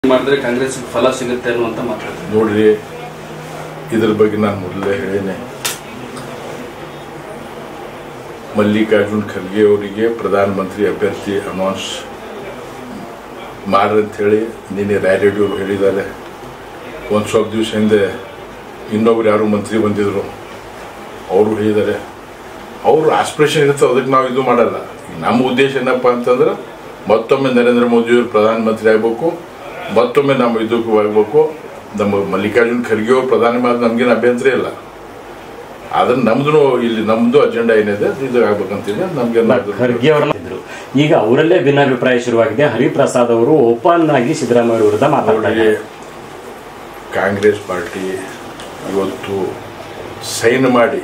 ಮಾಡಿದ್ರೆ ಕಾಂಗ್ರೆಸ್ ಫಲ ಸಿಗುತ್ತೆ ಅನ್ನುವಂತ ಮಾತಾಡ್ತಾರೆ ನೋಡ್ರಿ ಇದ್ರ ಬಗ್ಗೆ ನಾನು ಮೊದಲೇ ಹೇಳೇನೆ ಮಲ್ಲಿಕಾರ್ಜುನ್ ಖರ್ಗೆ ಅವರಿಗೆ ಪ್ರಧಾನಮಂತ್ರಿ ಅಭ್ಯರ್ಥಿ ಅನೌನ್ಸ್ ಮಾಡ್ರಿ ಅಂತ ಹೇಳಿ ನಿನ್ನೆ ರ್ಯಾಲಿಡಿ ಅವರು ಹೇಳಿದ್ದಾರೆ ಒಂದು ಸ್ವಲ್ಪ ದಿವಸ ಹಿಂದೆ ಇನ್ನೊಬ್ರು ಯಾರು ಮಂತ್ರಿ ಬಂದಿದ್ರು ಅವರು ಹೇಳಿದ್ದಾರೆ ಅವ್ರ ಆಸ್ಪಿರೇಷನ್ ಇರುತ್ತೆ ಅದಕ್ಕೆ ನಾವು ಇದು ಮಾಡಲ್ಲ ಈಗ ನಮ್ಮ ಉದ್ದೇಶ ಏನಪ್ಪ ಅಂತಂದ್ರೆ ಮತ್ತೊಮ್ಮೆ ನರೇಂದ್ರ ಮೋದಿಯವರು ಪ್ರಧಾನಮಂತ್ರಿ ಆಗಬೇಕು ಮತ್ತೊಮ್ಮೆ ನಮ್ಮ ಇದಕ್ಕೂ ಆಗಬೇಕು ನಮ್ಮ ಮಲ್ಲಿಕಾರ್ಜುನ್ ಖರ್ಗೆ ಅವರು ಪ್ರಧಾನಿ ಮಾಡಿ ನಮಗೇನು ಅಭ್ಯಂತರ ಇಲ್ಲ ಆದ್ರೆ ನಮ್ದು ಇಲ್ಲಿ ನಮ್ದು ಅಜೆಂಡಾ ಏನಿದೆ ಇದು ಆಗ್ಬೇಕಂತಿದೆ ನಮ್ಗೆ ಖರ್ಗೆ ಅವರನ್ನ ಇದ್ರು ಈಗ ಅವರಲ್ಲೇ ಭಿನ್ನಾಭಿಪ್ರಾಯ ಶುರುವಾಗಿದೆ ಹರಿಪ್ರಸಾದ್ ಅವರು ಓಪನ್ ಆಗಿ ಸಿದ್ದರಾಮಯ್ಯ ವಿರುದ್ಧ ಮಾತಾಡ್ತಾರೆ ಅವರಿಗೆ ಕಾಂಗ್ರೆಸ್ ಪಾರ್ಟಿ ಇವತ್ತು ಸೈನ್ ಮಾಡಿ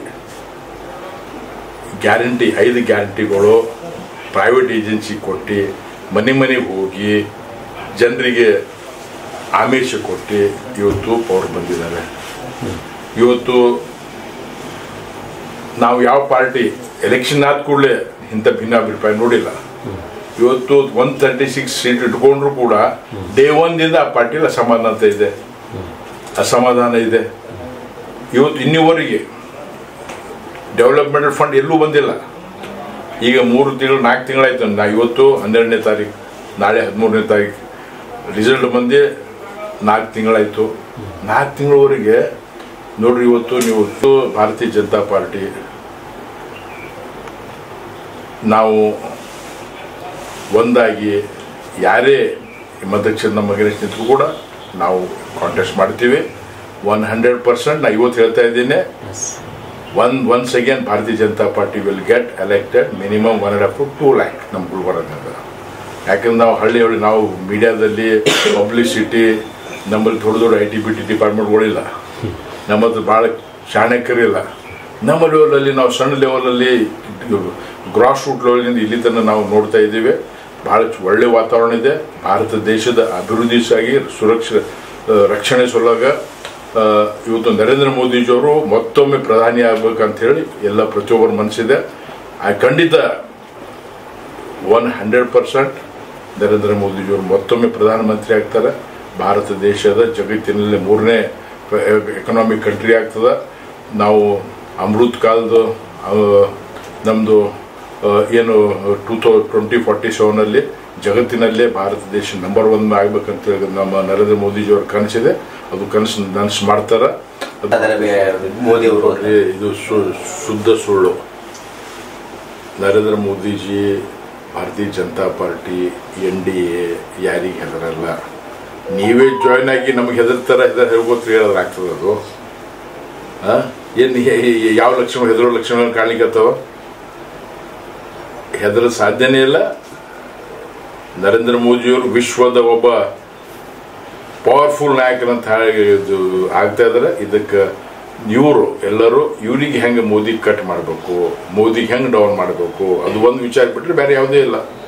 ಗ್ಯಾರಂಟಿ ಐದು ಗ್ಯಾರಂಟಿಗಳು ಪ್ರೈವೇಟ್ ಏಜೆನ್ಸಿ ಕೊಟ್ಟು ಮನೆ ಮನೆಗೆ ಹೋಗಿ ಜನರಿಗೆ ಆಮಿಷ ಕೊಟ್ಟು ಇವತ್ತು ಅವ್ರು ಬಂದಿದ್ದಾರೆ ಇವತ್ತು ನಾವು ಯಾವ ಪಾರ್ಟಿ ಎಲೆಕ್ಷನ್ ಆದ ಕೂಡಲೇ ಇಂಥ ಭಿನ್ನಾಭಿಪ್ರಾಯ ನೋಡಿಲ್ಲ ಇವತ್ತು ಒನ್ ತರ್ಟಿ ಸಿಕ್ಸ್ ಸೀಟ್ ಇಟ್ಕೊಂಡ್ರು ಕೂಡ ಡೇ ಒನ್ದಿಂದ ಆ ಪಾರ್ಟಿಲಿ ಅಸಮಾಧಾನ ಇದೆ ಅಸಮಾಧಾನ ಇದೆ ಇವತ್ತು ಇನ್ನಿವರೆಗೆ ಡೆವಲಪ್ಮೆಂಟ್ ಫಂಡ್ ಎಲ್ಲೂ ಬಂದಿಲ್ಲ ಈಗ ಮೂರು ತಿಂಗಳು ನಾಲ್ಕು ತಿಂಗಳಾಯ್ತು ನಾ ಇವತ್ತು ಹನ್ನೆರಡನೇ ತಾರೀಕು ನಾಳೆ ಹದಿಮೂರನೇ ತಾರೀಕು ರಿಸಲ್ಟ್ ಬಂದು ನಾಲ್ಕು ತಿಂಗಳಾಯ್ತು ನಾಲ್ಕು ತಿಂಗಳವರೆಗೆ ನೋಡ್ರಿ ಇವತ್ತು ನೀವು ಇವತ್ತು ಭಾರತೀಯ ಜನತಾ ಪಾರ್ಟಿ ನಾವು ಒಂದಾಗಿ ಯಾರೇ ಮತಕ್ಷೇತ್ರ ನಮ್ಮ ಅಗೇನ್ಸ್ಟ್ ನಿಂತರೂ ಕೂಡ ನಾವು ಕಾಂಟೆಸ್ಟ್ ಮಾಡ್ತೀವಿ ಒನ್ ಹಂಡ್ರೆಡ್ ಪರ್ಸೆಂಟ್ ನಾ ಇವತ್ತು ಹೇಳ್ತಾ ಇದ್ದೀನಿ one once again Bharatiya Janata party will get elected minimum one and half to two lakh ನಮ್ಮ ಗುಲ್ಬರ್ಗದಿಂದ ಯಾಕಂದ್ರೆ ನಾವು ಹಳ್ಳಿ ಹಳ್ಳಿ ನಾವು ಮೀಡಿಯಾದಲ್ಲಿ ಪಬ್ಲಿಸಿಟಿ ನಮ್ಮಲ್ಲಿ ದೊಡ್ಡ ದೊಡ್ಡ ಐ ಟಿ ಬಿ ಟಿ ಡಿಪಾರ್ಟ್ಮೆಂಟ್ಗಳಿಲ್ಲ ನಮ್ಮ ಹತ್ರ ಭಾಳ ಚಾಣಕ್ಯರಿಲ್ಲ ನಮ್ಮ ಲೆವೆಲಲ್ಲಿ ನಾವು ಸಣ್ಣ ಲೆವೆಲಲ್ಲಿ ಗ್ರಾಸ್ ರೂಟ್ ಲೆವೆಲಿಂದ ಇಲ್ಲಿ ತನಕ ನಾವು ನೋಡ್ತಾ ಇದ್ದೀವಿ ಭಾಳ ಒಳ್ಳೆ ವಾತಾವರಣ ಇದೆ ಭಾರತ ದೇಶದ ಅಭಿವೃದ್ಧಿ ಸಾಗಿ ಸುರಕ್ಷ ಆ, ರಕ್ಷಣೆ ಸಲುವಾಗ ಆ, ಇವತ್ತು ನರೇಂದ್ರ ಮೋದಿಜಿಯವರು ಮತ್ತೊಮ್ಮೆ ಪ್ರಧಾನಿ ಆಗ್ಬೇಕಂತ ಹೇಳಿ ಎಲ್ಲ ಪ್ರತಿಯೊಬ್ಬರ ಮನಸ್ಸಿದೆ ಆ ಖಂಡಿತ ಒನ್ ಹಂಡ್ರೆಡ್ ಪರ್ಸೆಂಟ್ ನರೇಂದ್ರ ಮೋದಿಜಿಯವರು ಮತ್ತೊಮ್ಮೆ ಪ್ರಧಾನಮಂತ್ರಿ ಆಗ್ತಾರೆ ಭಾರತ ದೇಶದ ಜಗತ್ತಿನಲ್ಲಿ ಮೂರನೇ ಎಕನಾಮಿಕ್ ಕಂಟ್ರಿ ಆಗ್ತದೆ ನಾವು ಅಮೃತ್ ಕಾಲದ ನಮ್ಮದು ಏನು ಟೂ ತೌ ಟ್ವೆಂಟಿ ಫಾರ್ಟಿ ಸೆವೆನಲ್ಲಿ ಜಗತ್ತಿನಲ್ಲೇ ಭಾರತ ದೇಶ ನಂಬರ್ ಒನ್ ಆಗ್ಬೇಕಂತ ಹೇಳಿ ನಮ್ಮ ನರೇಂದ್ರ ಮೋದಿಜಿಯವ್ರ ಕನಸಿದೆ ಅದು ಕನಸು ನನಸು ಮಾಡ್ತಾರೆ ಅದು ಅದರ ಮೋದಿ ಅವರು ನೋಡ್ರಿ, ಇದು ಸು- ಶುದ್ಧ ಸುಳ್ಳು Narendra Modiji Bharatiya Janata party N D A ಯಾರಿಗೆ ಹೆದರಲ್ಲ ನೀವೇ ಜಾಯ್ನ್ ಆಗಿ ನಮಗೆ ಹೆದರ್ತಾರ ಹೆದರ್ ಹೇಳ್ಕೊತ ಹೇಳಿದ್ರೆ ಆಗ್ತದೆ ಅದು ಆ? ಏನ್ ಹೇ- ಹೇ- ಯಾವ ಲಕ್ಷಣ ಹೆದರೋ ಲಕ್ಷಣ ಕಾಣ್ಲಿಕ್ಕತ್ತವ ಹೆದರ ಸಾಧ್ಯನೇ ಇಲ್ಲ ನರೇಂದ್ರ ಮೋದಿಯವರು ವಿಶ್ವದ ಒಬ್ಬ ಪವರ್ಫುಲ್ ನಾಯಕರಂತ ಹೇಳಿ ಇದು ಆಗ್ತಾ ಇದಾರೆ ಇದಕ್ಕೆ ಇವರು ಎಲ್ಲರೂ ಇವ್ರಿಗೆ ಹೆಂಗೆ ಮೋದಿ ಕಟ್ ಮಾಡಬೇಕು ಮೋದಿಗೆ ಹೆಂಗೆ ಡೌನ್ ಮಾಡಬೇಕು ಅದು ಒಂದು ವಿಚಾರ ಬಿಟ್ಟರೆ ಬೇರೆ ಯಾವುದೇ ಇಲ್ಲ